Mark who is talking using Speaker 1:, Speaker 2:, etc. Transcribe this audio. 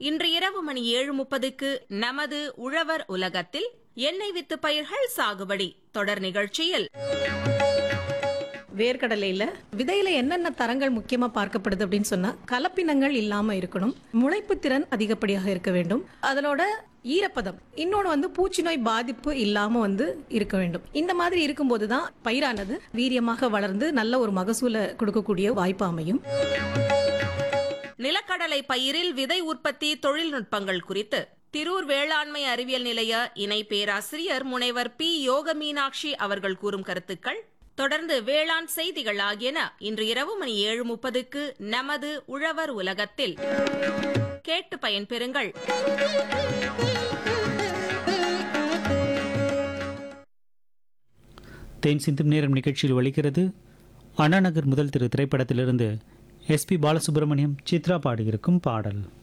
Speaker 1: இன்று இரவு மணி ஏழு முப்பதுக்கு நமது உழவர் உலகத்தில் எண்ணெய் வித்து பயிர்கள் சாகுபடி தொடர் நிகழ்ச்சியில்
Speaker 2: வேர்க்கடலையில விதையில என்னென்ன தரங்கள் முக்கியமா பார்க்கப்படுது அப்படின்னு சொன்னா கலப்பினங்கள் இல்லாம இருக்கணும் முளைப்பு திறன் அதிகப்படியாக இருக்க வேண்டும் அதனோட ஈரப்பதம் இன்னொன்று வந்து பூச்சி நோய் பாதிப்பு இல்லாம வந்து இருக்க வேண்டும் இந்த மாதிரி இருக்கும்போது தான் பயிரானது வீரியமாக வளர்ந்து நல்ல ஒரு மகசூலை கொடுக்கக்கூடிய வாய்ப்பு அமையும்
Speaker 1: நிலக்கடலை பயிரில் விதை உற்பத்தி தொழில்நுட்பங்கள் குறித்து திரூர் வேளாண்மை அறிவியல் நிலைய இணை பேராசிரியர் முனைவர் பி யோக மீனாட்சி அவர்கள் கூறும் கருத்துக்கள் தொடர்ந்து வேளாண் செய்திகள் ஆகியன இன்று இரவு மணி ஏழு முப்பதுக்கு நமது உழவர் உலகத்தில் கேட்டு பயன்பெறுங்கள்
Speaker 3: தேன் சிந்தும் நேரம் நிகழ்ச்சியில் ஒலிக்கிறது அண்ணாநகர் முதல் திரு திரைப்படத்திலிருந்து எஸ்பி பாலசுப்ரமணியம் சித்ரா பாடியிருக்கும் பாடல்